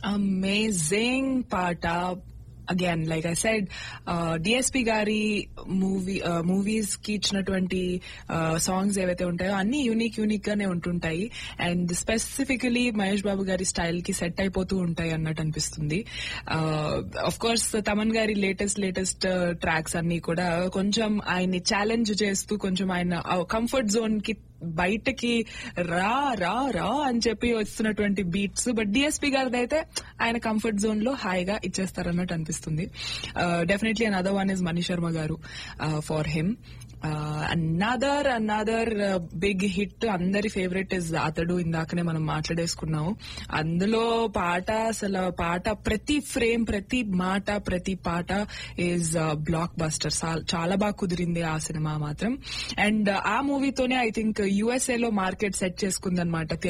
amazing పాట again like I said DSP గారి movie movies కి ఇచ్చినటువంటి సాంగ్స్ ఏవైతే ఉంటాయో అన్ని యూనిక్ యూనిక్ గానే ఉంటుంటాయి అండ్ స్పెసిఫికలీ మహేష్ బాబు గారి స్టైల్ కి సెట్ అయిపోతూ ఉంటాయి అన్నట్టు అనిపిస్తుంది అఫ్ కోర్స్ తమన్ గారి లేటెస్ట్ లేటెస్ట్ ట్రాక్స్ అన్ని కూడా కొంచెం ఆయన్ని ఛాలెంజ్ చేస్తూ కొంచెం ఆయన కంఫర్ట్ జోన్ కి బయటకి రా రా రా అని చెప్పి వస్తున్నటువంటి బీట్స్ బట్ డిఎస్పీ గారిది అయితే ఆయన కంఫర్ట్ జోన్ లో హాయిగా ఇచ్చేస్తారన్నట్టు అనిపిస్తుంది definitely another one is Mani Sharma గారు for him another another big hit అందరి ఫేవరెట్ ఇస్ అతడు ఇందాకనే మనం మాట్లాడేసుకున్నాము అందులో పాట అసలు పాట ప్రతి ఫ్రేమ్ ప్రతి మాట ప్రతి పాట ఈజ్ బ్లాక్ బస్టర్ చాలా బాగా కుదిరింది ఆ సినిమా మాత్రం అండ్ ఆ మూవీతోనే ఐ థింక్ యుఎస్ఏ లో మార్కెట్ సెట్ చేసుకుందనమాట